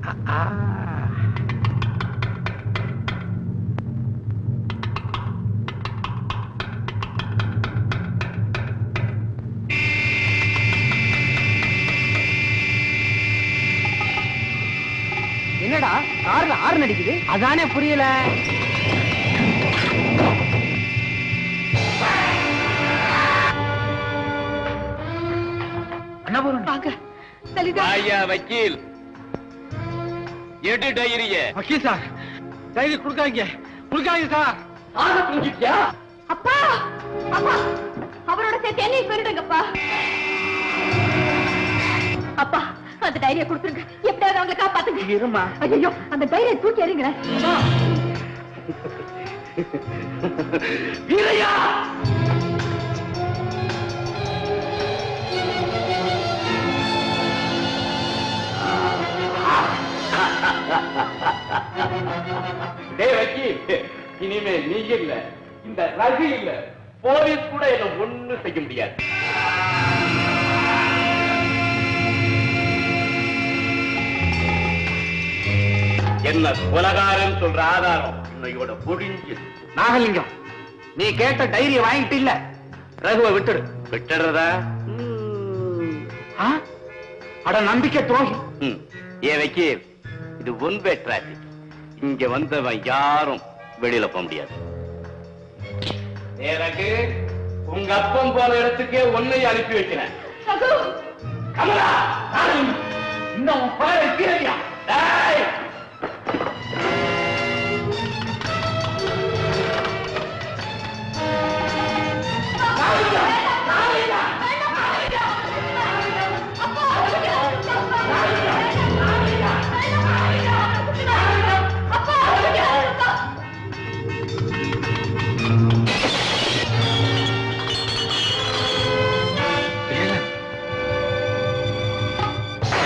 என்னடா கார்ல ஆறு நடிக்குது அதானே புரியல அண்ணாபுரம் வாங்க லலிதா ஐயா வக்கீல் எடு டைரிய வக்கீல் சார் டைரி கொடுக்காதீங்க கொடுக்காதீங்க சார் அப்பா அப்பா அவரோட சேர்த்து என்னையும் சொல்லிடுங்கப்பா அப்பா அந்த டைரியை கொடுத்துருங்க எப்படியாவது அவங்களை காப்பாத்துங்க இருமா ஐயோ அந்த டைரியை தூக்கி எறிங்க வீரையா டேய் வக்கீல் இனிமே நீ இல்ல இந்த ரகு இல்ல போலீஸ் கூட என்ன ஒண்ணு செய்ய முடியாது என்ன கொலகாரன் சொல்ற ஆதாரம் இன்னையோட முடிஞ்சு நாகலிங்கம் நீ கேட்ட டைரிய வாங்கிட்டு இல்ல ரகுவை விட்டுடு விட்டுறதா ஆ? அட நம்பிக்கை துரோகி ம். ஏ வக்கீல் இது ஒன்பே டிராபிக் இங்க வந்தவன் யாரும் வெளியில போக முடியாது எனக்கு உங்க அப்பம் போன இடத்துக்கே ஒன்னை அனுப்பி வைக்கிறேன் கமலா நாகலிங்கம், இந்த உன் பழைய கீரையா டேய் வேலன்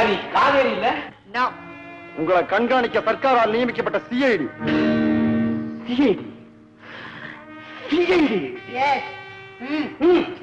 அதிகாரி காவேரி இல்ல நோ உங்களை கண்காணிக்க சர்க்காரால் நியமிக்கப்பட்ட சிஐடி சிஐடி சிஐடி எஸ் ம்